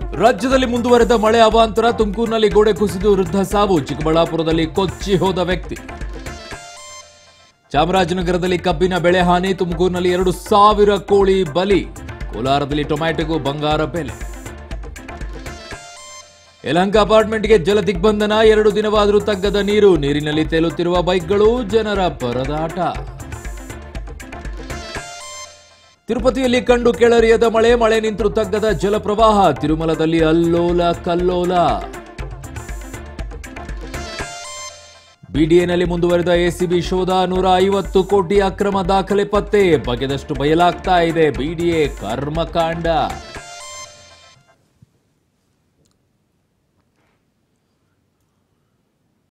ರಾಜ್ಯದಲ್ಲಿ ಮುಂದುವರೆದ ಮಳೆ ಅವಾಂತರ ತುಮಕೂರಿನಲ್ಲಿ ಗೋಡೆ ಕುಸಿದು ವೃದ್ಧ ಸಾವು ಚಿಕ್ಕಬಳ್ಳಾಪುರದಲ್ಲಿ ಕೊಚ್ಚಿ ಹೋದ ವ್ಯಕ್ತಿ ಚಾಮರಾಜನಗರದಲ್ಲಿ ಕಬ್ಬಿನ ಬೆಳೆ ಹಾನಿ ತುಮಕೂರಿನಲ್ಲಿ ಎರಡು ಸಾವಿರ ಕೋಳಿ ಬಲಿ ಕೋಲಾರದಲ್ಲಿ ಟೊಮ್ಯಾಟೊಗೂ ಬಂಗಾರ ಬೆಲೆ ಯಲಹಂಕ ಅಪಾರ್ಟ್ಮೆಂಟ್ಗೆ ಜಲ ದಿಗ್ಬಂಧನ ಎರಡು ದಿನವಾದರೂ ತಗ್ಗದ ನೀರು ನೀರಿನಲ್ಲಿ ತೇಲುತ್ತಿರುವ ಬೈಕ್ಗಳು ಜನರ ಪರದಾಟ ತಿರುಪತಿಯಲ್ಲಿ ಕಂಡು ಕೆಳರಿಯದ ಮಳೆ ಮಳೆ ನಿಂತರೂ ತಗ್ಗದ ಜಲಪ್ರವಾಹ ತಿರುಮಲದಲ್ಲಿ ಅಲ್ಲೋಲ ಕಲ್ಲೋಲ ಬಿಡಿಎನಲ್ಲಿ ಮುಂದುವರೆದ ಎಸಿಬಿ ಶೋಧ ನೂರ ಐವತ್ತು ಕೋಟಿ ಅಕ್ರಮ ದಾಖಲೆ ಪತ್ತೆ ಬಗೆದಷ್ಟು ಬಯಲಾಗ್ತಾ ಇದೆ ಬಿಡಿಎ ಕರ್ಮಕಾಂಡ